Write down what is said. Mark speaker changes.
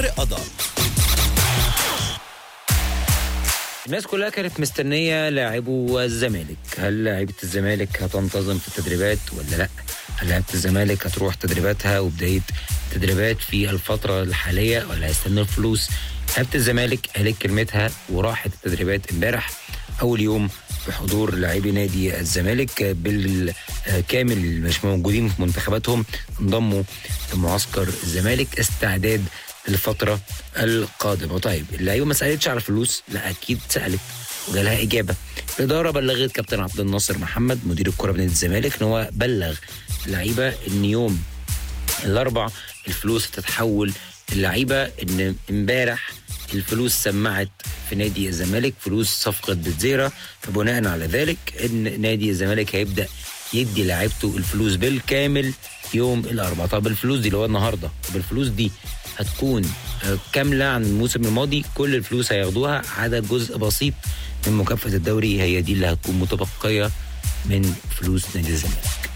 Speaker 1: قضاء
Speaker 2: الناس كلها كانت مستنية لاعبو الزمالك هل لاعيبة الزمالك هتنتظم في التدريبات ولا لا هل لاعيبة الزمالك هتروح تدريباتها وبداية تدريبات في الفترة الحالية ولا هيستنوا الفلوس لعيبة الزمالك قالت كلمتها وراحت التدريبات امبارح أول يوم بحضور لاعبي نادي الزمالك بالكامل مش موجودين في منتخباتهم انضموا لمعسكر الزمالك استعداد للفترة القادمة طيب اللعيبة ما سألتش على فلوس لا أكيد سألت وجالها إجابة الإدارة بلغت كابتن عبد الناصر محمد مدير الكرة بنادي الزمالك إن هو بلغ اللعيبة إن يوم الأربع الفلوس هتتحول اللعيبة إن امبارح الفلوس سمعت في نادي الزمالك فلوس صفقة بتزيرة فبناء على ذلك إن نادي الزمالك هيبدأ يدي لعيبته الفلوس بالكامل يوم الأربعاء طب الفلوس دي اللي هو النهارده طب الفلوس دي هتكون آه، كاملة عن الموسم الماضي كل الفلوس هياخدوها عدا جزء بسيط من مكافأة الدوري هي دي اللي هتكون متبقية من فلوس نادي الزمالك